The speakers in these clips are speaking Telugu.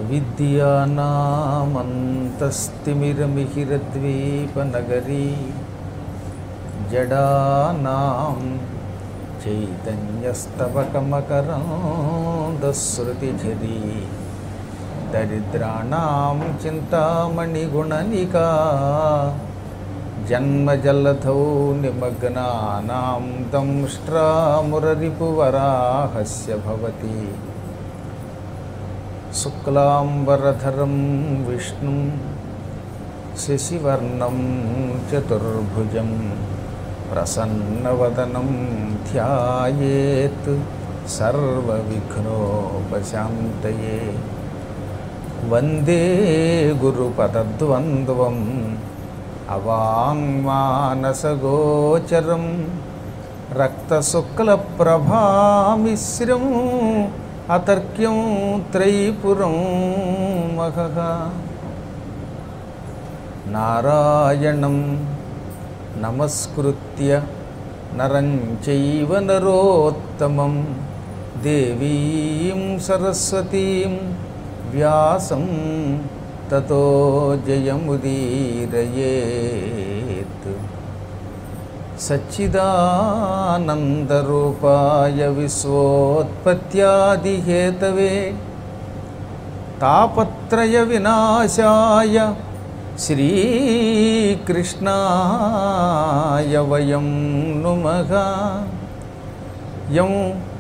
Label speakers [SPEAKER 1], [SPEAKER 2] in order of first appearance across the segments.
[SPEAKER 1] అవిద్యానామంతస్తిమిరమిహిరద్వీపనగరీ జడానాం చైతన్యస్తవకమకరాంధశ్రుతిఝరీ దరిద్రాణం చింతామణిగుణనికా జన్మజలధౌ నిమగ్నానాం దంష్ట్రామురరిపువరాహస్య భవతి శుక్లాంబరధరం విష్ణుం శశివర్ణం చతుర్భుజం ప్రసన్నవదనం ధ్యాయేత్ సర్వవిఘ్నోపశాంతయే వందే గురుపదద్వంద్వం అవాంగ్మానసగోచరం రక్తశుక్లప్రభామిశ్రం అతర్క్యం త్రైపురం మహః నారాయణం నమస్కృత్య నరం చైవ నరోత్తమం దేవీం సరస్వతీం వ్యాసం తతో జయముదీరయేత్ సచ్చిదానందరూపాయ విశ్వోత్పత్యాదిహేతవే తాపత్రయ వినాశాయ శ్రీకృష్ణాయ వయం నుమః యం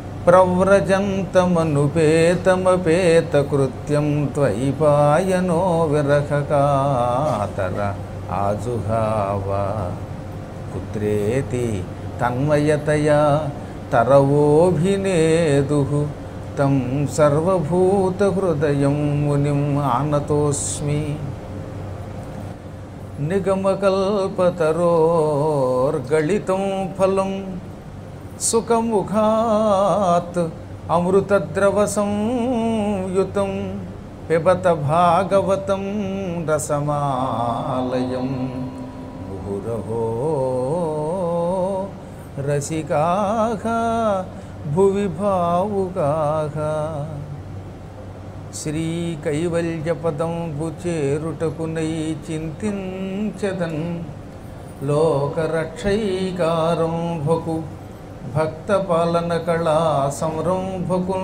[SPEAKER 1] ప్రవ్రజంతమనుపేతమపేతకృత్యం త్వయిపాయనో విరహకాతర ఆజుహావ పుత్రేతి తన్మయతయా తరవోభినేదు తం సర్వభూతహృదయం మునిం ఆనతోస్మి నిగమకల్పతరోర్గళితం ఫలం సుఖముఖాత్ అమృతద్రవసంయుతం పిబత భాగవతం రసమాలయం ముహురహో రసికాః భువి భావుకాః శ్రీకైవల్యపదంబు చేరుటకునై చింతించదన్ లోకరక్షైకారంభకు భక్తపాలన కళా సంరంభకు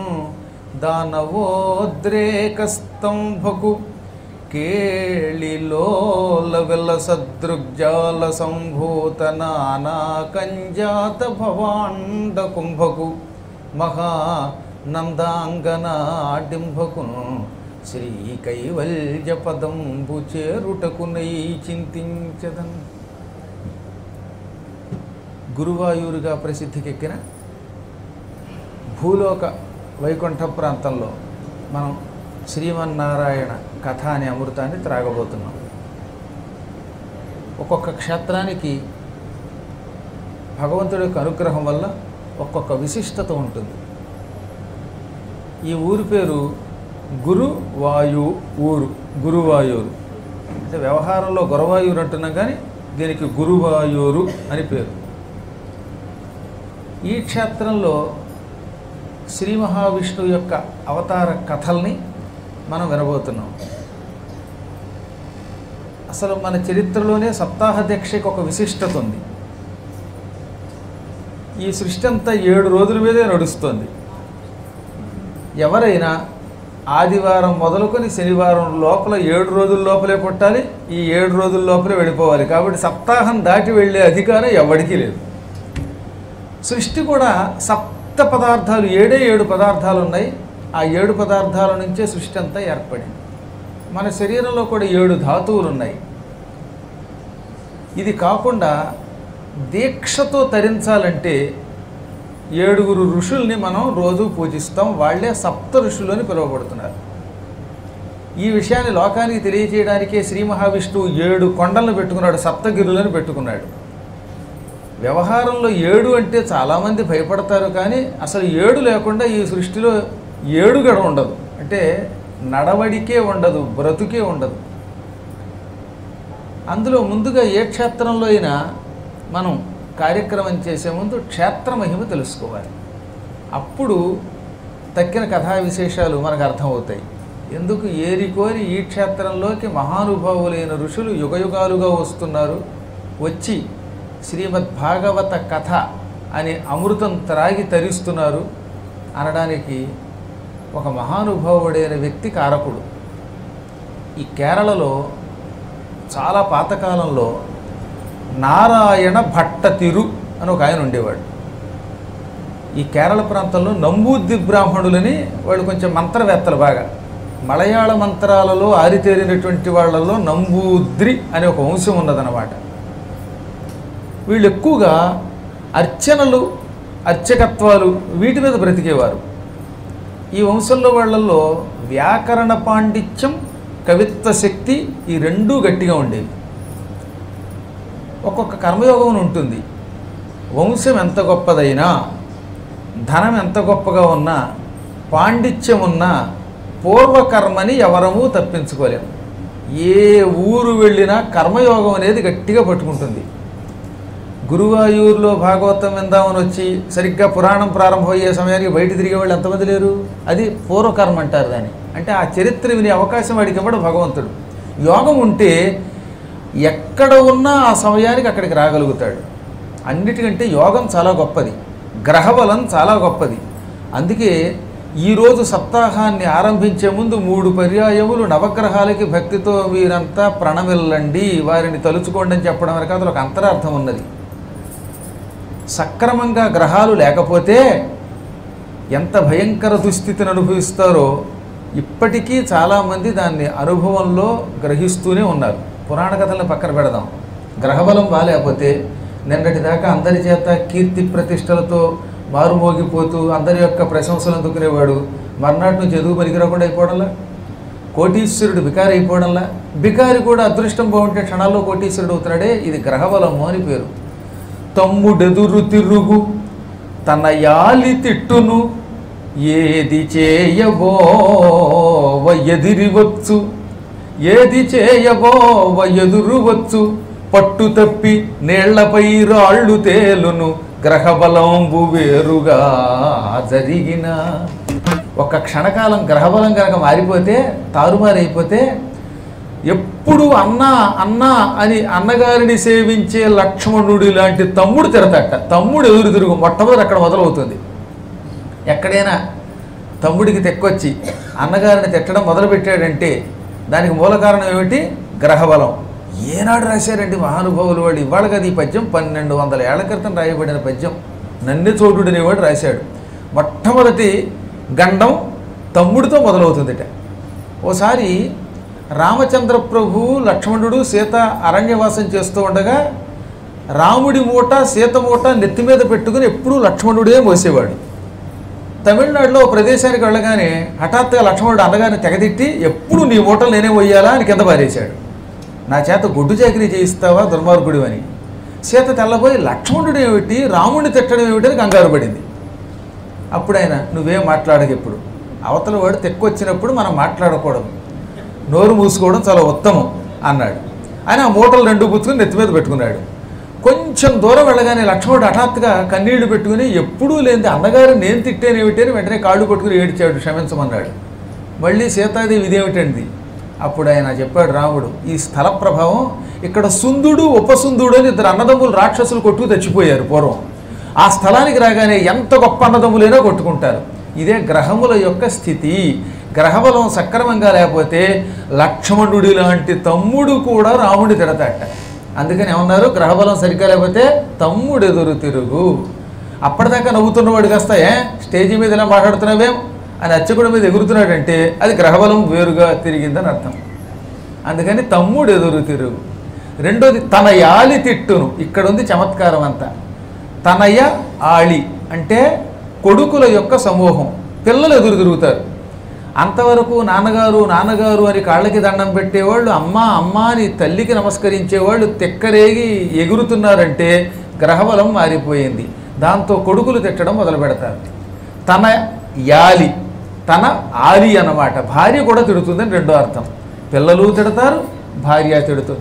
[SPEAKER 1] దానవోద్రేకస్తంభకు కేళిలోల వెల సదృగ్జాల సంభూత నానా కంజాత భవాండ కుంభకు మహా నందాంగనాడింభకును శ్రీ కైవల్య పదంబు చేరుటకునై చింతించదన్ గురువాయూరుగా ప్రసిద్ధికెక్కిన భూలోక వైకుంఠ ప్రాంతంలో మనం శ్రీమన్నారాయణ కథ అనే అమృతాన్ని త్రాగబోతున్నాం ఒక్కొక్క క్షేత్రానికి భగవంతుడి యొక్క అనుగ్రహం వల్ల ఒక్కొక్క విశిష్టత ఉంటుంది ఈ ఊరి పేరు గురువాయు ఊరు గురువాయూరు అంటే వ్యవహారంలో గురవాయూరు అంటున్నాం కానీ దీనికి గురువాయూరు అని పేరు ఈ క్షేత్రంలో శ్రీ మహావిష్ణువు యొక్క అవతార కథల్ని మనం వినబోతున్నాం అసలు మన చరిత్రలోనే సప్తాహ దీక్షకి ఒక విశిష్టత ఉంది ఈ సృష్టి అంతా ఏడు రోజుల మీదే నడుస్తుంది ఎవరైనా ఆదివారం మొదలుకొని శనివారం లోపల ఏడు రోజుల లోపలే పుట్టాలి ఈ ఏడు రోజుల లోపలే వెళ్ళిపోవాలి కాబట్టి సప్తాహం దాటి వెళ్ళే అధికారం ఎవరికీ లేదు సృష్టి కూడా సప్త పదార్థాలు ఏడే ఏడు పదార్థాలు ఉన్నాయి ఆ ఏడు పదార్థాల నుంచే సృష్టి అంతా ఏర్పడింది మన శరీరంలో కూడా ఏడు ధాతువులు ఉన్నాయి ఇది కాకుండా దీక్షతో తరించాలంటే ఏడుగురు ఋషుల్ని మనం రోజు పూజిస్తాం వాళ్ళే సప్త ఋషులు అని పిలువబడుతున్నారు ఈ విషయాన్ని లోకానికి తెలియజేయడానికే శ్రీ మహావిష్ణువు ఏడు కొండలను పెట్టుకున్నాడు సప్తగిరులను పెట్టుకున్నాడు వ్యవహారంలో ఏడు అంటే చాలామంది భయపడతారు కానీ అసలు ఏడు లేకుండా ఈ సృష్టిలో ఏడుగడ ఉండదు అంటే నడవడికే ఉండదు బ్రతుకే ఉండదు అందులో ముందుగా ఏ క్షేత్రంలో అయినా మనం కార్యక్రమం చేసే ముందు క్షేత్ర మహిమ తెలుసుకోవాలి అప్పుడు తక్కిన కథా విశేషాలు మనకు అర్థమవుతాయి ఎందుకు ఏరికోరి ఈ క్షేత్రంలోకి మహానుభావులైన ఋషులు యుగయుగాలుగా వస్తున్నారు వచ్చి శ్రీమద్ భాగవత కథ అని అమృతం త్రాగి తరిస్తున్నారు అనడానికి ఒక మహానుభావుడైన వ్యక్తి కారకుడు ఈ కేరళలో చాలా పాతకాలంలో నారాయణ భట్టతిరు అని ఒక ఆయన ఉండేవాడు ఈ కేరళ ప్రాంతంలో నంబూద్ది బ్రాహ్మణులని వాళ్ళు కొంచెం మంత్రవేత్తలు బాగా మలయాళ మంత్రాలలో ఆరితేరినటువంటి వాళ్ళలో నంబూద్రి అనే ఒక వంశం ఉన్నదన్నమాట వీళ్ళు ఎక్కువగా అర్చనలు అర్చకత్వాలు వీటి మీద బ్రతికేవారు ఈ వంశంలో వాళ్ళల్లో వ్యాకరణ పాండిత్యం కవిత్వ శక్తి ఈ రెండూ గట్టిగా ఉండేవి ఒక్కొక్క కర్మయోగం అని ఉంటుంది వంశం ఎంత గొప్పదైనా ధనం ఎంత గొప్పగా ఉన్నా పాండిత్యం ఉన్నా పూర్వకర్మని ఎవరమూ తప్పించుకోలేము ఏ ఊరు వెళ్ళినా కర్మయోగం అనేది గట్టిగా పట్టుకుంటుంది గురువాయూరులో భాగవతం విందామని వచ్చి సరిగ్గా పురాణం ప్రారంభమయ్యే సమయానికి బయట తిరిగే వాళ్ళు ఎంతమంది లేరు అది పూర్వకర్మ అంటారు దాన్ని అంటే ఆ చరిత్ర వినే అవకాశం వాడికి ఇవ్వడం భగవంతుడు యోగం ఉంటే ఎక్కడ ఉన్నా ఆ సమయానికి అక్కడికి రాగలుగుతాడు అన్నిటికంటే యోగం చాలా గొప్పది గ్రహబలం చాలా గొప్పది అందుకే ఈరోజు సప్తాహాన్ని ఆరంభించే ముందు మూడు పర్యాయములు నవగ్రహాలకి భక్తితో మీరంతా ప్రణమిల్లండి వారిని తలుచుకోండి అని చెప్పడం వరకు అందులో ఒక అంతరార్థం ఉన్నది సక్రమంగా గ్రహాలు లేకపోతే ఎంత భయంకర దుస్థితిని అనుభవిస్తారో ఇప్పటికీ చాలామంది దాన్ని అనుభవంలో గ్రహిస్తూనే ఉన్నారు పురాణ కథలను పక్కన పెడదాం గ్రహబలం బాగాలేకపోతే నిన్నటి దాకా అందరి చేత కీర్తి ప్రతిష్టలతో మారుమోగిపోతూ అందరి యొక్క ప్రశంసలు అందుకునేవాడు మర్నాటి నుంచి ఎదుగు పనికిరాకుండా అయిపోవడంలా కోటీశ్వరుడు బికారి అయిపోవడంలా బికారి కూడా అదృష్టం బాగుంటే క్షణాల్లో కోటీశ్వరుడు అవుతున్నాడే ఇది గ్రహబలము అని పేరు తమ్ముడెదురు తిరుగు తన యాలి తిట్టును ఏది చేయబోవ ఎదిరివచ్చు ఏది చేయబోవ ఎదురువచ్చు పట్టు తప్పి నీళ్లపై రాళ్ళు తేలును గ్రహబలంబు వేరుగా జరిగిన ఒక క్షణకాలం గ్రహబలం కనుక మారిపోతే తారుమారైపోతే ఎప్పుడు అన్నా అన్నా అని అన్నగారిని సేవించే లక్ష్మణుడి లాంటి తమ్ముడు తిరతట తమ్ముడు ఎదురు తిరుగు మొట్టమొదటి అక్కడ మొదలవుతుంది ఎక్కడైనా తమ్ముడికి తెక్కొచ్చి అన్నగారిని తిట్టడం మొదలుపెట్టాడంటే దానికి మూల కారణం ఏమిటి గ్రహబలం ఏనాడు రాశారండి మహానుభావులు వాళ్ళు ఇవాళ కదా ఈ పద్యం పన్నెండు వందల ఏళ్ల క్రితం రాయబడిన పద్యం నన్ను చోటుడు అనేవాడు రాశాడు మొట్టమొదటి గండం తమ్ముడితో మొదలవుతుందిట ఓసారి రామచంద్ర ప్రభు లక్ష్మణుడు సీత అరణ్యవాసం చేస్తూ ఉండగా రాముడి మూట సీత మూట నెత్తి మీద పెట్టుకుని ఎప్పుడూ లక్ష్మణుడే మోసేవాడు తమిళనాడులో ఓ ప్రదేశానికి వెళ్ళగానే హఠాత్తుగా లక్ష్మణుడు అన్నగారిని తెగదిట్టి ఎప్పుడు నీ మూటలు నేనే పోయాలా అని కింద పారేశాడు నా చేత గొడ్డు చాకరీ చేయిస్తావా దుర్మార్గుడు అని సీత తెల్లబోయి లక్ష్మణుడు ఏమిటి రాముడిని తిట్టడం ఏమిటి అని కంగారు పడింది అప్పుడు ఆయన నువ్వేం మాట్లాడక ఎప్పుడు అవతల వాడు తెక్కొచ్చినప్పుడు మనం మాట్లాడకూడదు నోరు మూసుకోవడం చాలా ఉత్తమం అన్నాడు ఆయన ఆ మూటలు రెండు పుచ్చుకుని నెత్తి మీద పెట్టుకున్నాడు కొంచెం దూరం వెళ్ళగానే లక్ష్మణుడు హఠాత్తుగా కన్నీళ్లు పెట్టుకుని ఎప్పుడూ లేని అన్నగారు నేను తిట్టేనేమిటి అని వెంటనే కాళ్ళు పట్టుకుని ఏడ్చాడు క్షమించమన్నాడు మళ్ళీ సీతాదేవి ఇదేమిటండి అప్పుడు ఆయన చెప్పాడు రాముడు ఈ స్థల ప్రభావం ఇక్కడ సుందుడు ఉపసుందుడు అని ఇద్దరు అన్నదమ్ములు రాక్షసులు కొట్టుకు తెచ్చిపోయారు పూర్వం ఆ స్థలానికి రాగానే ఎంత గొప్ప అన్నదమ్ములైనా కొట్టుకుంటారు ఇదే గ్రహముల యొక్క స్థితి గ్రహబలం సక్రమంగా లేకపోతే లక్ష్మణుడి లాంటి తమ్ముడు కూడా రాముడి తిడతాట అందుకని ఏమన్నారు గ్రహబలం సరిగ్గా లేకపోతే తమ్ముడు ఎదురు తిరుగు అప్పటిదాకా నవ్వుతున్నవాడు కాస్త ఏ స్టేజీ మీద ఇలా మాట్లాడుతున్నావేం అని అర్చకుడి మీద ఎగురుతున్నాడంటే అది గ్రహబలం వేరుగా తిరిగిందని అర్థం అందుకని తమ్ముడు ఎదురు తిరుగు రెండోది తన యాలి తిట్టును ఇక్కడ ఉంది చమత్కారం అంతా తనయ ఆళి అంటే కొడుకుల యొక్క సమూహం పిల్లలు ఎదురు తిరుగుతారు అంతవరకు నాన్నగారు నాన్నగారు అని కాళ్ళకి దండం పెట్టేవాళ్ళు అమ్మ అమ్మ అని తల్లికి నమస్కరించేవాళ్ళు తెక్కరేగి ఎగురుతున్నారంటే గ్రహబలం మారిపోయింది దాంతో కొడుకులు తిట్టడం మొదలు పెడతారు తన యాలి తన ఆలి అన్నమాట భార్య కూడా తిడుతుందని రెండో అర్థం పిల్లలు తిడతారు భార్య తిడుతుంది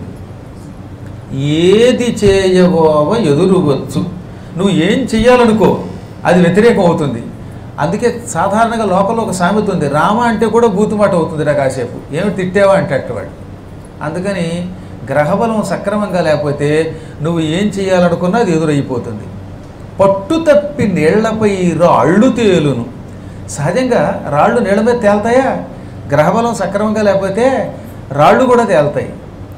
[SPEAKER 1] ఏది చేయబోవ ఎదురువచ్చు నువ్వు ఏం చెయ్యాలనుకో అది వ్యతిరేకం అవుతుంది అందుకే సాధారణంగా లోకంలో ఒక సామెత ఉంది రామ అంటే కూడా బూతుమాట అవుతుంది రా కాసేపు ఏమి తిట్టావా అంటే అట్టవాడు అందుకని గ్రహబలం సక్రమంగా లేకపోతే నువ్వు ఏం చేయాలనుకున్నా అది ఎదురైపోతుంది పట్టు తప్పి నీళ్లపై రాళ్ళు తేలును సహజంగా రాళ్ళు నీళ్ళ మీద తేలుతాయా గ్రహబలం సక్రమంగా లేకపోతే రాళ్ళు కూడా తేలుతాయి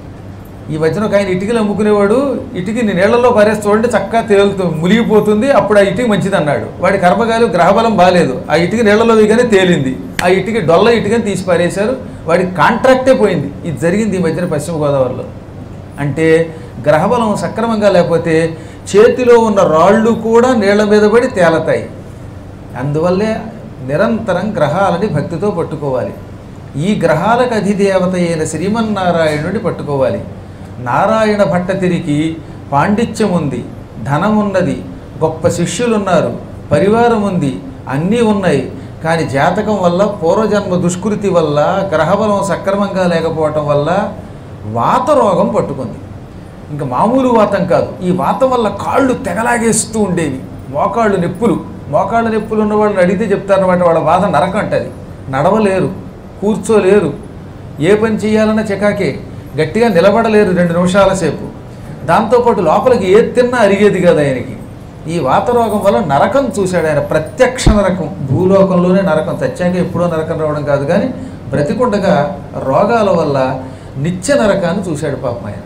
[SPEAKER 1] ఈ మధ్యన ఒక ఆయన ఇటుకలు అమ్ముకునేవాడు ఇటుకని నీళ్లలో పారేసి చూడండి చక్కగా తేలుతూ మునిగిపోతుంది అప్పుడు ఆ ఇటుక మంచిది అన్నాడు వాడి కర్మగాలి గ్రహబలం బాగాలేదు ఆ ఇటుక నీళ్లలో దిగానే తేలింది ఆ ఇటుక డొల్ల ఇటుకని తీసి పారేశారు వాడి కాంట్రాక్టే పోయింది ఇది జరిగింది ఈ మధ్యన పశ్చిమ గోదావరిలో అంటే గ్రహబలం సక్రమంగా లేకపోతే చేతిలో ఉన్న రాళ్ళు కూడా నీళ్ల మీద పడి తేలతాయి అందువల్లే నిరంతరం గ్రహాలని భక్తితో పట్టుకోవాలి ఈ గ్రహాలకు అధిదేవత అయిన శ్రీమన్నారాయణుడిని పట్టుకోవాలి నారాయణ భట్టతిరికి పాండిత్యం ఉంది ధనం ఉన్నది గొప్ప శిష్యులున్నారు పరివారం ఉంది అన్నీ ఉన్నాయి కానీ జాతకం వల్ల పూర్వజన్మ దుష్కృతి వల్ల గ్రహబలం సక్రమంగా లేకపోవటం వల్ల వాత రోగం పట్టుకుంది ఇంకా మామూలు వాతం కాదు ఈ వాతం వల్ల కాళ్ళు తెగలాగేస్తూ ఉండేవి మోకాళ్ళు నొప్పులు మోకాళ్ళ నొప్పులు ఉన్న వాళ్ళని అడిగితే చెప్తారన్నమాట వాళ్ళ బాధ నరకం అంటది నడవలేరు కూర్చోలేరు ఏ పని చేయాలన్నా చికాకే గట్టిగా నిలబడలేరు రెండు నిమిషాల సేపు దాంతోపాటు లోపలికి ఏది తిన్నా అరిగేది కదా ఆయనకి ఈ వాతరోగం వల్ల నరకం చూశాడు ఆయన ప్రత్యక్ష నరకం భూలోకంలోనే నరకం చచ్చాక ఎప్పుడో నరకం రావడం కాదు కానీ బ్రతికుండగా రోగాల వల్ల నిత్య నరకాన్ని చూశాడు పాపం ఆయన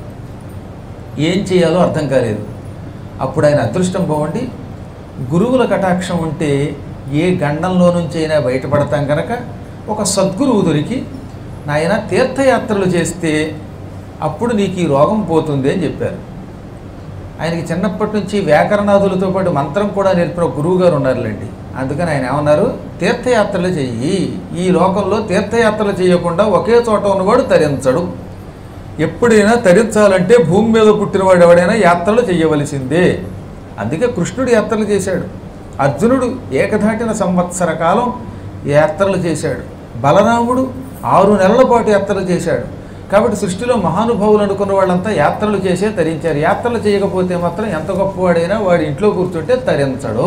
[SPEAKER 1] ఏం చేయాలో అర్థం కాలేదు అప్పుడు ఆయన అదృష్టం బాగుండి గురువుల కటాక్షం ఉంటే ఏ గండంలో నుంచి అయినా బయటపడతాం కనుక ఒక సద్గురువు దొరికి నాయన తీర్థయాత్రలు చేస్తే అప్పుడు నీకు ఈ రోగం పోతుంది అని చెప్పారు ఆయనకి చిన్నప్పటి నుంచి వ్యాకరణాదులతో పాటు మంత్రం కూడా నేర్పిన గురువు గారు ఉన్నారులేండి అందుకని ఆయన ఏమన్నారు తీర్థయాత్రలు చెయ్యి ఈ లోకంలో తీర్థయాత్రలు చేయకుండా ఒకే చోట ఉన్నవాడు తరించడు ఎప్పుడైనా తరించాలంటే భూమి మీద పుట్టినవాడు ఎవడైనా యాత్రలు చేయవలసిందే అందుకే కృష్ణుడు యాత్రలు చేశాడు అర్జునుడు ఏకధాటిన సంవత్సర కాలం యాత్రలు చేశాడు బలరాముడు ఆరు నెలల పాటు యాత్రలు చేశాడు కాబట్టి సృష్టిలో మహానుభావులు అనుకున్న వాళ్ళంతా యాత్రలు చేసే తరించారు యాత్రలు చేయకపోతే మాత్రం ఎంత గొప్పవాడైనా వాడి ఇంట్లో కూర్చుంటే తరించడు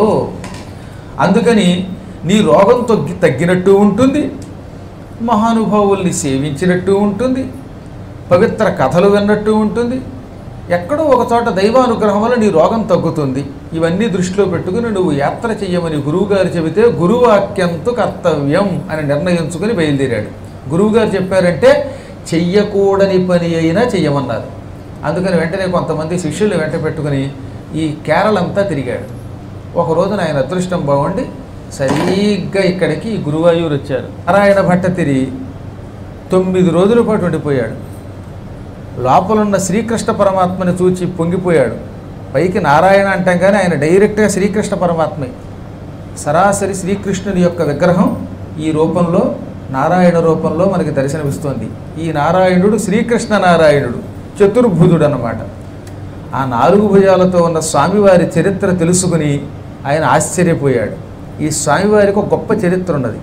[SPEAKER 1] అందుకని నీ రోగం తగ్గి తగ్గినట్టు ఉంటుంది మహానుభావుల్ని సేవించినట్టు ఉంటుంది పవిత్ర కథలు విన్నట్టు ఉంటుంది ఎక్కడో ఒక చోట దైవానుగ్రహం వల్ల నీ రోగం తగ్గుతుంది ఇవన్నీ దృష్టిలో పెట్టుకుని నువ్వు యాత్ర చెయ్యమని గురువుగారు చెబితే గురువాక్యంతో కర్తవ్యం అని నిర్ణయించుకుని బయలుదేరాడు గురువుగారు చెప్పారంటే చెయ్యకూడని పని అయినా చెయ్యమన్నారు అందుకని వెంటనే కొంతమంది శిష్యులు వెంట పెట్టుకుని ఈ కేరళ అంతా తిరిగాడు ఒక రోజున ఆయన అదృష్టం బాగుండి సరిగ్గా ఇక్కడికి ఈ గురువాయూరు వచ్చారు నారాయణ భట్టతిరి తొమ్మిది రోజుల పాటు ఉండిపోయాడు లోపలున్న శ్రీకృష్ణ పరమాత్మని చూచి పొంగిపోయాడు పైకి నారాయణ అంటాం కానీ ఆయన డైరెక్ట్గా శ్రీకృష్ణ పరమాత్మే సరాసరి శ్రీకృష్ణుని యొక్క విగ్రహం ఈ రూపంలో నారాయణ రూపంలో మనకి దర్శనమిస్తోంది ఈ నారాయణుడు శ్రీకృష్ణ నారాయణుడు చతుర్భుజుడు అన్నమాట ఆ నాలుగు భుజాలతో ఉన్న స్వామివారి చరిత్ర తెలుసుకుని ఆయన ఆశ్చర్యపోయాడు ఈ స్వామివారికి ఒక గొప్ప చరిత్ర ఉన్నది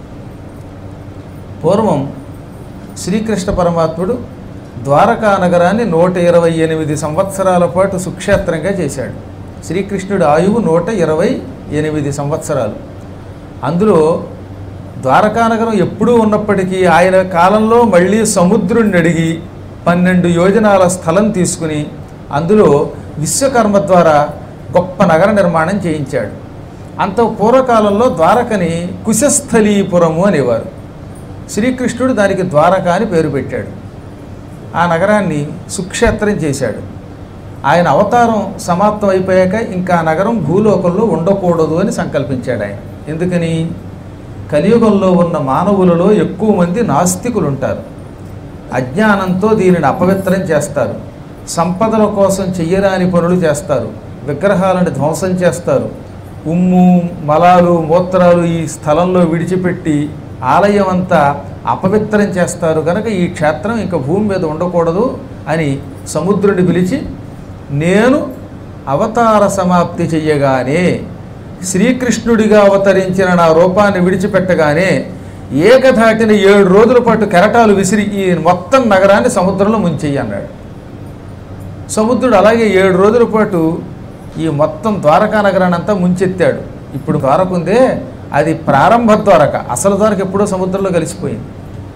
[SPEAKER 1] పూర్వం శ్రీకృష్ణ పరమాత్ముడు ద్వారకా నగరాన్ని నూట ఇరవై ఎనిమిది సంవత్సరాల పాటు సుక్షేత్రంగా చేశాడు శ్రీకృష్ణుడి ఆయువు నూట ఇరవై ఎనిమిది సంవత్సరాలు అందులో ద్వారకా నగరం ఎప్పుడూ ఉన్నప్పటికీ ఆయన కాలంలో మళ్ళీ సముద్రుడిని అడిగి పన్నెండు యోజనాల స్థలం తీసుకుని అందులో విశ్వకర్మ ద్వారా గొప్ప నగర నిర్మాణం చేయించాడు అంత పూర్వకాలంలో ద్వారకని కుశస్థలీపురము అనేవారు శ్రీకృష్ణుడు దానికి ద్వారక అని పేరు పెట్టాడు ఆ నగరాన్ని సుక్షేత్రం చేశాడు ఆయన అవతారం సమాప్తం అయిపోయాక ఇంకా ఆ నగరం భూలోకంలో ఉండకూడదు అని సంకల్పించాడు ఆయన ఎందుకని కలియుగంలో ఉన్న మానవులలో ఎక్కువ మంది నాస్తికులు ఉంటారు అజ్ఞానంతో దీనిని అపవిత్రం చేస్తారు సంపదల కోసం చెయ్యరాని పనులు చేస్తారు విగ్రహాలను ధ్వంసం చేస్తారు ఉమ్ము మలాలు మూత్రాలు ఈ స్థలంలో విడిచిపెట్టి ఆలయం అంతా అపవిత్రం చేస్తారు కనుక ఈ క్షేత్రం ఇంకా భూమి మీద ఉండకూడదు అని సముద్రుడిని పిలిచి నేను అవతార సమాప్తి చెయ్యగానే శ్రీకృష్ణుడిగా అవతరించిన నా రూపాన్ని విడిచిపెట్టగానే ఏకధాటిన ఏడు రోజుల పాటు కెరటాలు విసిరి ఈ మొత్తం నగరాన్ని సముద్రంలో ముంచెయ్యి అన్నాడు సముద్రుడు అలాగే ఏడు రోజుల పాటు ఈ మొత్తం ద్వారకా నగరాన్ని అంతా ముంచెత్తాడు ఇప్పుడు ద్వారకుందే అది ప్రారంభ ద్వారక అసలు ద్వారక ఎప్పుడో సముద్రంలో కలిసిపోయింది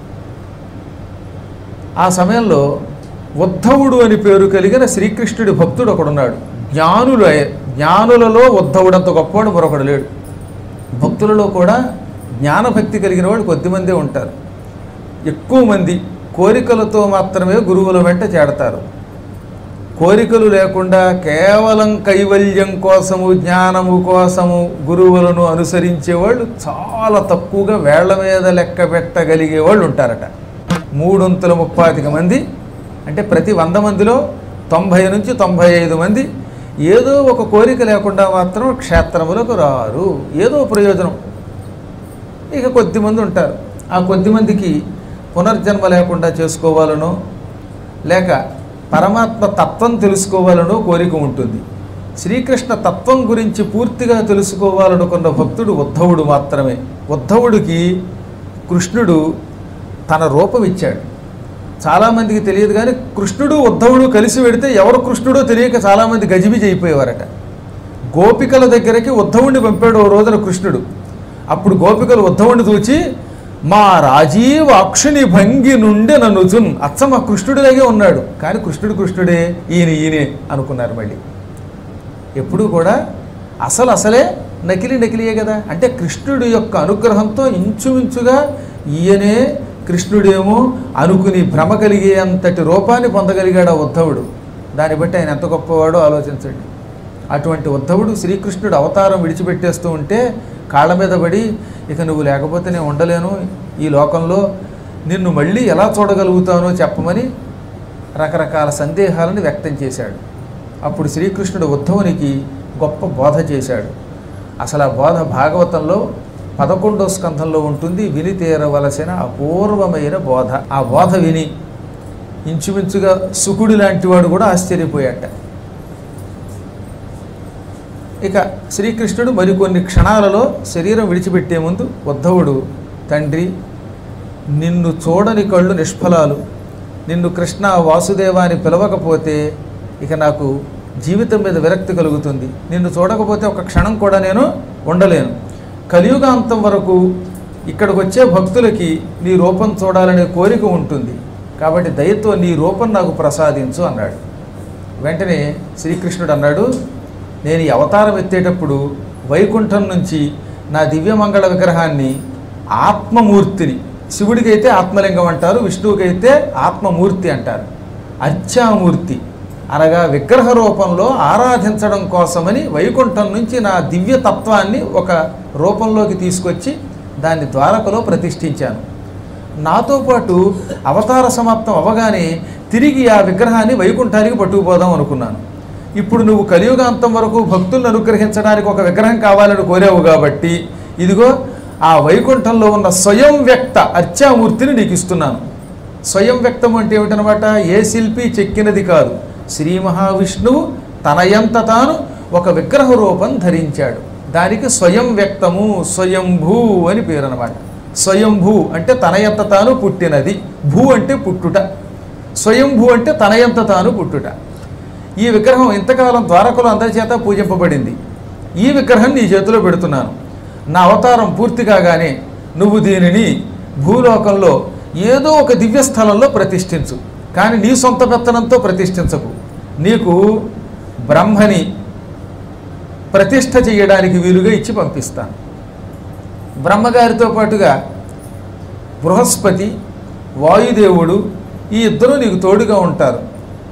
[SPEAKER 1] ఆ సమయంలో ఉద్ధవుడు అని పేరు కలిగిన శ్రీకృష్ణుడి భక్తుడు ఒకడున్నాడు జ్ఞానులు జ్ఞానులలో ఉద్ధవుడంత గొప్పవాడు మరొకడు లేడు భక్తులలో కూడా జ్ఞానభక్తి కలిగిన వాడు కొద్దిమందే ఉంటారు ఎక్కువ మంది కోరికలతో మాత్రమే గురువుల వెంట చేడతారు కోరికలు లేకుండా కేవలం కైవల్యం కోసము జ్ఞానము కోసము గురువులను అనుసరించేవాళ్ళు చాలా తక్కువగా వేళ్ల మీద లెక్క పెట్టగలిగే వాళ్ళు ఉంటారట మూడొంతుల ముప్పాతిక మంది అంటే ప్రతి వంద మందిలో తొంభై నుంచి తొంభై ఐదు మంది ఏదో ఒక కోరిక లేకుండా మాత్రం క్షేత్రములకు రారు ఏదో ప్రయోజనం ఇక కొద్దిమంది ఉంటారు ఆ కొద్దిమందికి పునర్జన్మ లేకుండా చేసుకోవాలనో లేక పరమాత్మ తత్వం తెలుసుకోవాలనో కోరిక ఉంటుంది శ్రీకృష్ణ తత్వం గురించి పూర్తిగా తెలుసుకోవాలనుకున్న భక్తుడు ఉద్ధవుడు మాత్రమే ఉద్ధవుడికి కృష్ణుడు తన రూపం ఇచ్చాడు చాలామందికి తెలియదు కానీ కృష్ణుడు ఉద్ధవుడు కలిసి పెడితే ఎవరు కృష్ణుడో తెలియక చాలామంది గజిబిజి అయిపోయేవారట గోపికల దగ్గరికి ఉద్ధవుడిని పంపాడు ఓ రోజున కృష్ణుడు అప్పుడు గోపికలు ఉద్ధవుడిని చూచి మా రాజీవ అక్షుని భంగి నుండి నన్ను జున్ అచ్చ మా కృష్ణుడిలాగే ఉన్నాడు కానీ కృష్ణుడు కృష్ణుడే ఈయన ఈయనే అనుకున్నారు మళ్ళీ ఎప్పుడు కూడా అసలు అసలే నకిలీ నకిలీయే కదా అంటే కృష్ణుడి యొక్క అనుగ్రహంతో ఇంచుమించుగా ఈయనే కృష్ణుడేమో అనుకుని భ్రమ కలిగే అంతటి రూపాన్ని పొందగలిగాడు ఆ ఉద్ధవుడు దాన్ని బట్టి ఆయన ఎంత గొప్పవాడో ఆలోచించండి అటువంటి ఉద్ధవుడు శ్రీకృష్ణుడు అవతారం విడిచిపెట్టేస్తూ ఉంటే కాళ్ళ మీద పడి ఇక నువ్వు లేకపోతే నేను ఉండలేను ఈ లోకంలో నిన్ను మళ్ళీ ఎలా చూడగలుగుతానో చెప్పమని రకరకాల సందేహాలను వ్యక్తం చేశాడు అప్పుడు శ్రీకృష్ణుడు ఉద్ధవునికి గొప్ప బోధ చేశాడు అసలు ఆ బోధ భాగవతంలో పదకొండో స్కంధంలో ఉంటుంది విని తీరవలసిన అపూర్వమైన బోధ ఆ బోధ విని ఇంచుమించుగా సుకుడి లాంటి వాడు కూడా ఆశ్చర్యపోయాట ఇక శ్రీకృష్ణుడు మరికొన్ని క్షణాలలో శరీరం విడిచిపెట్టే ముందు ఉద్ధవుడు తండ్రి నిన్ను చూడని కళ్ళు నిష్ఫలాలు నిన్ను కృష్ణ వాసుదేవ అని పిలవకపోతే ఇక నాకు జీవితం మీద విరక్తి కలుగుతుంది నిన్ను చూడకపోతే ఒక క్షణం కూడా నేను ఉండలేను కలియుగాంతం వరకు ఇక్కడికి వచ్చే భక్తులకి నీ రూపం చూడాలనే కోరిక ఉంటుంది కాబట్టి దయతో నీ రూపం నాకు ప్రసాదించు అన్నాడు వెంటనే శ్రీకృష్ణుడు అన్నాడు నేను ఈ అవతారం ఎత్తేటప్పుడు వైకుంఠం నుంచి నా దివ్యమంగళ విగ్రహాన్ని ఆత్మమూర్తిని శివుడికైతే ఆత్మలింగం అంటారు విష్ణువుకైతే ఆత్మమూర్తి అంటారు అర్చామూర్తి అనగా విగ్రహ రూపంలో ఆరాధించడం కోసమని వైకుంఠం నుంచి నా దివ్య తత్వాన్ని ఒక రూపంలోకి తీసుకొచ్చి దాన్ని ద్వారకలో ప్రతిష్ఠించాను నాతో పాటు అవతార సమాప్తం అవ్వగానే తిరిగి ఆ విగ్రహాన్ని వైకుంఠానికి పట్టుకుపోదాం అనుకున్నాను ఇప్పుడు నువ్వు కలియుగాంతం వరకు భక్తులను అనుగ్రహించడానికి ఒక విగ్రహం కావాలని కోరావు కాబట్టి ఇదిగో ఆ వైకుంఠంలో ఉన్న స్వయం వ్యక్త అర్చామూర్తిని నీకు ఇస్తున్నాను స్వయం వ్యక్తం అంటే ఏమిటనమాట ఏ శిల్పి చెక్కినది కాదు శ్రీ మహావిష్ణువు తనయంత తాను ఒక విగ్రహ రూపం ధరించాడు దానికి స్వయం వ్యక్తము స్వయంభూ అని పేరు అనమాట స్వయంభూ అంటే తనయంత తాను పుట్టినది భూ అంటే పుట్టుట స్వయంభూ అంటే తనయంత తాను పుట్టుట ఈ విగ్రహం ఇంతకాలం ద్వారకలో అందరి చేత పూజింపబడింది ఈ విగ్రహం నీ చేతిలో పెడుతున్నాను నా అవతారం పూర్తి కాగానే నువ్వు దీనిని భూలోకంలో ఏదో ఒక దివ్య స్థలంలో ప్రతిష్ఠించు కానీ నీ సొంత పెత్తనంతో ప్రతిష్ఠించకు నీకు బ్రహ్మని ప్రతిష్ఠ చేయడానికి వీలుగా ఇచ్చి పంపిస్తాను బ్రహ్మగారితో పాటుగా బృహస్పతి వాయుదేవుడు ఈ ఇద్దరు నీకు తోడుగా ఉంటారు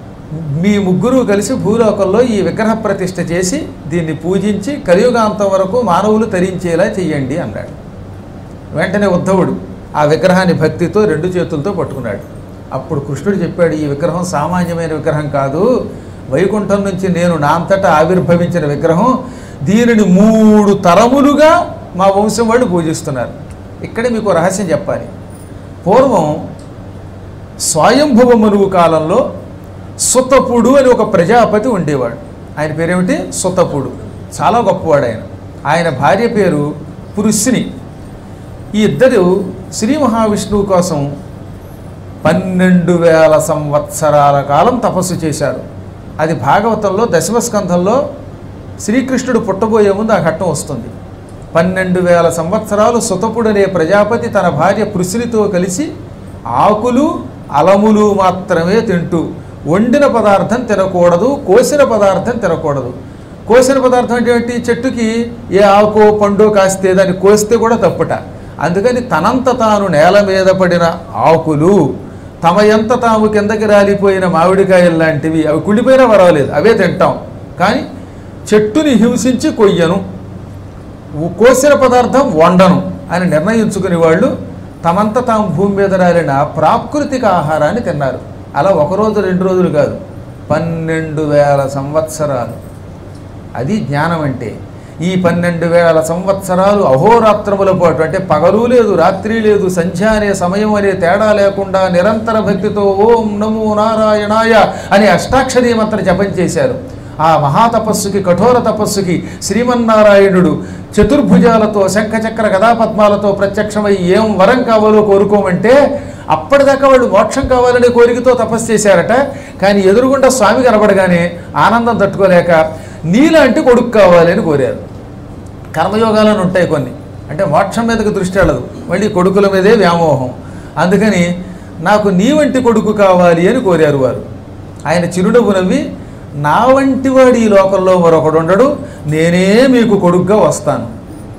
[SPEAKER 1] మీ ముగ్గురు కలిసి భూలోకంలో ఈ విగ్రహ ప్రతిష్ఠ చేసి దీన్ని పూజించి కలియుగాంతం వరకు మానవులు తరించేలా చెయ్యండి అన్నాడు వెంటనే ఉద్ధవుడు ఆ విగ్రహాన్ని భక్తితో రెండు చేతులతో పట్టుకున్నాడు అప్పుడు కృష్ణుడు చెప్పాడు ఈ విగ్రహం సామాన్యమైన విగ్రహం కాదు వైకుంఠం నుంచి నేను నా అంతటా ఆవిర్భవించిన విగ్రహం దీనిని మూడు తరములుగా మా వంశం వాళ్ళు పూజిస్తున్నారు ఇక్కడే మీకు రహస్యం చెప్పాలి పూర్వం స్వయంభువ మనువు కాలంలో సుతపుడు అని ఒక ప్రజాపతి ఉండేవాడు ఆయన పేరేమిటి సుతపుడు చాలా గొప్పవాడు ఆయన ఆయన భార్య పేరు పురుషిని ఈ ఇద్దరు శ్రీ మహావిష్ణువు కోసం పన్నెండు వేల సంవత్సరాల కాలం తపస్సు చేశారు అది భాగవతంలో దశమ స్కంధంలో శ్రీకృష్ణుడు పుట్టబోయే ముందు ఆ ఘట్టం వస్తుంది పన్నెండు వేల సంవత్సరాలు సుతపుడనే ప్రజాపతి తన భార్య పృశ్నితో కలిసి ఆకులు అలములు మాత్రమే తింటూ వండిన పదార్థం తినకూడదు కోసిన పదార్థం తినకూడదు కోసిన పదార్థం అంటే ఏంటి చెట్టుకి ఏ ఆకో పండో కాస్తే దాన్ని కోస్తే కూడా తప్పుట అందుకని తనంత తాను నేల మీద పడిన ఆకులు తమ ఎంత తాము కిందకి రాలిపోయిన మామిడికాయలు లాంటివి అవి కుళ్ళిపోయినా పర్వాలేదు అవే తింటాం కానీ చెట్టుని హింసించి కొయ్యను ఉ- కోసిన పదార్థం వండను అని నిర్ణయించుకుని వాళ్ళు తమంత తాము భూమి మీద రాలిన ప్రాకృతిక ఆహారాన్ని తిన్నారు అలా ఒక రోజు రెండు రోజులు కాదు పన్నెండు వేల సంవత్సరాలు అది జ్ఞానం అంటే ఈ పన్నెండు వేల సంవత్సరాలు అహోరాత్రముల పాటు అంటే పగలు లేదు రాత్రి లేదు సంధ్య అనే సమయం అనే తేడా లేకుండా నిరంతర భక్తితో ఓం నమో నారాయణాయ అనే అష్టాక్షరీ మంత్ర జపం చేశారు ఆ మహాతపస్సుకి కఠోర తపస్సుకి శ్రీమన్నారాయణుడు చతుర్భుజాలతో శంఖచక్ర గదాపద్మాలతో ప్రత్యక్షమై ఏం వరం కావాలో కోరుకోమంటే అప్పటిదాకా వాళ్ళు మోక్షం కావాలనే కోరికతో తపస్సు చేశారట కానీ ఎదురుగుండా స్వామి కనబడగానే ఆనందం తట్టుకోలేక నీలాంటి కొడుకు కావాలి అని కోరారు కర్మయోగాలను ఉంటాయి కొన్ని అంటే మోక్షం మీదకి దృష్టి వెళ్ళదు మళ్ళీ కొడుకుల మీదే వ్యామోహం అందుకని నాకు నీ వంటి కొడుకు కావాలి అని కోరారు వారు ఆయన చిరునవ్వు నవ్వి నా వంటి వాడు ఈ లోకంలో మరొకడు ఉండడు నేనే మీకు కొడుకుగా వస్తాను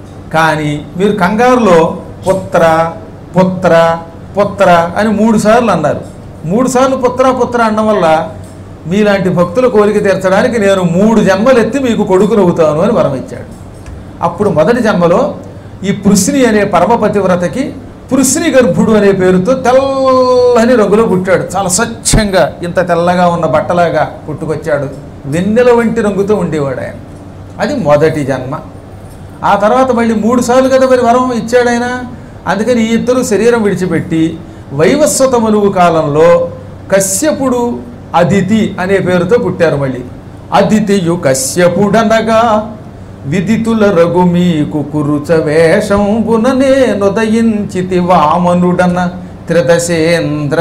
[SPEAKER 1] కానీ మీరు కంగారులో పుత్ర పుత్ర పుత్ర అని మూడు సార్లు అన్నారు మూడు సార్లు పుత్ర పుత్ర అనడం వల్ల మీలాంటి భక్తుల కోరిక తీర్చడానికి నేను మూడు జన్మలు ఎత్తి మీకు కొడుకునవుతాను అని వరం ఇచ్చాడు అప్పుడు మొదటి జన్మలో ఈ పృశ్ని అనే పరమపతివ్రతకి పృశ్ని గర్భుడు అనే పేరుతో తెల్లని రంగులో పుట్టాడు చాలా స్వచ్ఛంగా ఇంత తెల్లగా ఉన్న బట్టలాగా పుట్టుకొచ్చాడు వెన్నెల వంటి రంగుతో ఉండేవాడు ఆయన అది మొదటి జన్మ ఆ తర్వాత మళ్ళీ మూడు సార్లు కదా మరి వరం ఇచ్చాడు ఆయన అందుకని ఈ ఇద్దరు శరీరం విడిచిపెట్టి వైవస్వత మనువు కాలంలో కశ్యపుడు అదితి అనే పేరుతో పుట్టారు మళ్ళీ అదితియు కశ్యపుడనగా విదితుల రఘు మీకు కురుచ వేషంబుననే నొదయించితి వామనుడన త్రిదశేంద్ర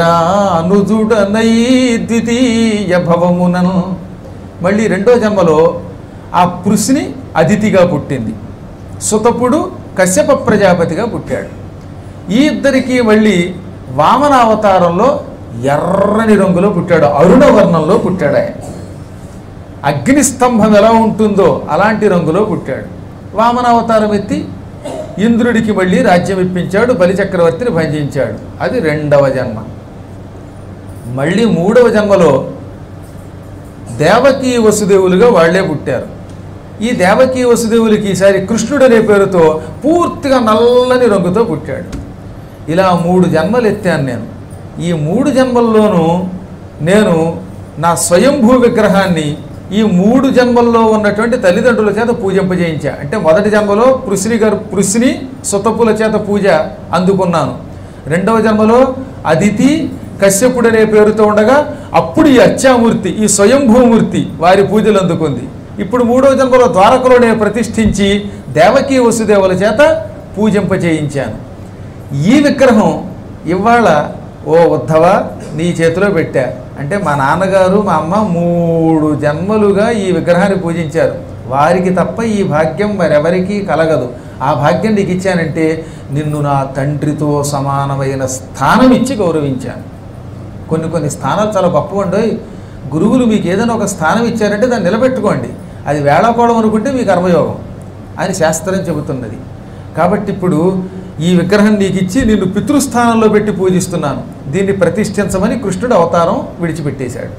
[SPEAKER 1] అనుజుడనై ద్వితీయ భవమునను మళ్ళీ రెండో జన్మలో ఆ పృశ్ని అదితిగా పుట్టింది సుతపుడు కశ్యప ప్రజాపతిగా పుట్టాడు ఈ ఇద్దరికి మళ్ళీ వామన అవతారంలో ఎర్రని రంగులో పుట్టాడు అరుణ వర్ణంలో పుట్టాడు ఆయన అగ్నిస్తంభం ఎలా ఉంటుందో అలాంటి రంగులో పుట్టాడు వామన అవతారం ఎత్తి ఇంద్రుడికి మళ్ళీ రాజ్యం ఇప్పించాడు బలిచక్రవర్తిని భంజించాడు అది రెండవ జన్మ మళ్ళీ మూడవ జన్మలో దేవకీ వసుదేవులుగా వాళ్ళే పుట్టారు ఈ దేవకీ వసుదేవులకి ఈసారి కృష్ణుడు అనే పేరుతో పూర్తిగా నల్లని రంగుతో పుట్టాడు ఇలా మూడు జన్మలు ఎత్తాను నేను ఈ మూడు జన్మల్లోనూ నేను నా స్వయంభూ విగ్రహాన్ని ఈ మూడు జన్మల్లో ఉన్నటువంటి తల్లిదండ్రుల చేత పూజింపజేయించా అంటే మొదటి జన్మలో పృశ్ని గారు పృశ్ని సుతపుల చేత పూజ అందుకున్నాను రెండవ జన్మలో అదితి కశ్యపుడు అనే పేరుతో ఉండగా అప్పుడు ఈ అచ్చామూర్తి ఈ స్వయంభూమూర్తి వారి పూజలు అందుకుంది ఇప్పుడు మూడవ జన్మలో ద్వారకలోనే ప్రతిష్ఠించి దేవకీ వసుదేవుల చేత పూజింపచేయించాను ఈ విగ్రహం ఇవాళ ఓ ఉద్ధవ నీ చేతిలో పెట్టా అంటే మా నాన్నగారు మా అమ్మ మూడు జన్మలుగా ఈ విగ్రహాన్ని పూజించారు వారికి తప్ప ఈ భాగ్యం మరెవరికీ కలగదు ఆ భాగ్యం నీకు ఇచ్చానంటే నిన్ను నా తండ్రితో సమానమైన స్థానం ఇచ్చి గౌరవించాను కొన్ని కొన్ని స్థానాలు చాలా గొప్పవండోయ్ గురువులు మీకు ఏదైనా ఒక స్థానం ఇచ్చారంటే దాన్ని నిలబెట్టుకోండి అది వేళాకోవడం అనుకుంటే మీ కర్మయోగం అని శాస్త్రం చెబుతున్నది కాబట్టి ఇప్పుడు ఈ విగ్రహం నీకు ఇచ్చి నిన్ను పితృస్థానంలో పెట్టి పూజిస్తున్నాను దీన్ని ప్రతిష్ఠించమని కృష్ణుడు అవతారం విడిచిపెట్టేశాడు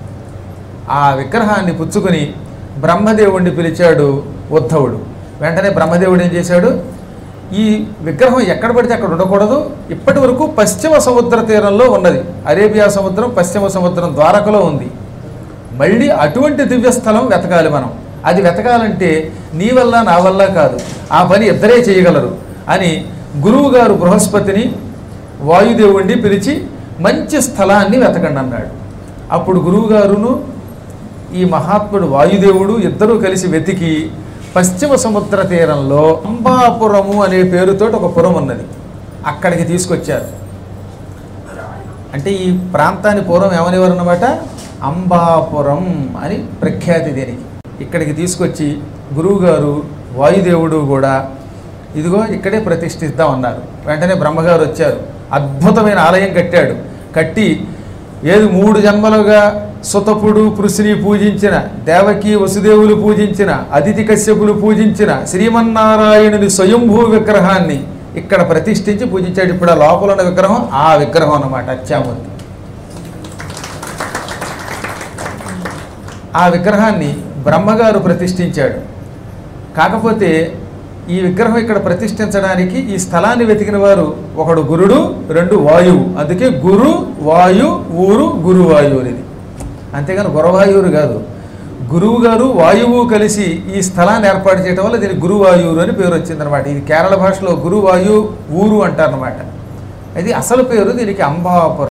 [SPEAKER 1] ఆ విగ్రహాన్ని పుచ్చుకొని బ్రహ్మదేవుణ్ణి పిలిచాడు ఉద్ధవుడు వెంటనే బ్రహ్మదేవుడు ఏం చేశాడు ఈ విగ్రహం ఎక్కడ పడితే అక్కడ ఉండకూడదు ఇప్పటి వరకు పశ్చిమ సముద్ర తీరంలో ఉన్నది అరేబియా సముద్రం పశ్చిమ సముద్రం ద్వారకలో ఉంది మళ్ళీ అటువంటి దివ్యస్థలం వెతకాలి మనం అది వెతకాలంటే నీ వల్ల నా వల్ల కాదు ఆ పని ఇద్దరే చేయగలరు అని గురువుగారు బృహస్పతిని వాయుదేవుణ్ణి పిలిచి మంచి స్థలాన్ని వెతకండి అన్నాడు అప్పుడు గురువుగారును ఈ మహాత్ముడు వాయుదేవుడు ఇద్దరూ కలిసి వెతికి పశ్చిమ సముద్ర తీరంలో అంబాపురము అనే పేరుతోటి ఒక పురం ఉన్నది అక్కడికి తీసుకొచ్చారు అంటే ఈ ప్రాంతాన్ని పూర్వం ఏమనేవారు అన్నమాట అంబాపురం అని ప్రఖ్యాతి దీనికి ఇక్కడికి తీసుకొచ్చి గురువుగారు వాయుదేవుడు కూడా ఇదిగో ఇక్కడే ప్రతిష్ఠిద్దాం అన్నారు వెంటనే బ్రహ్మగారు వచ్చారు అద్భుతమైన ఆలయం కట్టాడు కట్టి ఏది మూడు జన్మలుగా సుతపుడు పృశ్ని పూజించిన దేవకి వసుదేవులు పూజించిన అదితి కశ్యపులు పూజించిన శ్రీమన్నారాయణుని స్వయంభూ విగ్రహాన్ని ఇక్కడ ప్రతిష్ఠించి పూజించాడు ఇప్పుడు ఆ లోపల ఉన్న విగ్రహం ఆ విగ్రహం అన్నమాట అత్యామూర్తి ఆ విగ్రహాన్ని బ్రహ్మగారు ప్రతిష్ఠించాడు కాకపోతే ఈ విగ్రహం ఇక్కడ ప్రతిష్ఠించడానికి ఈ స్థలాన్ని వెతికిన వారు ఒకడు గురుడు రెండు వాయువు అందుకే గురు వాయు ఊరు గురువాయువు అనేది అంతేగాని గురవాయువురు కాదు గురువు గారు వాయువు కలిసి ఈ స్థలాన్ని ఏర్పాటు చేయడం వల్ల దీనికి గురువాయువురు అని పేరు వచ్చిందనమాట ఇది కేరళ భాషలో గురువాయు ఊరు అంటారనమాట ఇది అసలు పేరు దీనికి అంబాపురం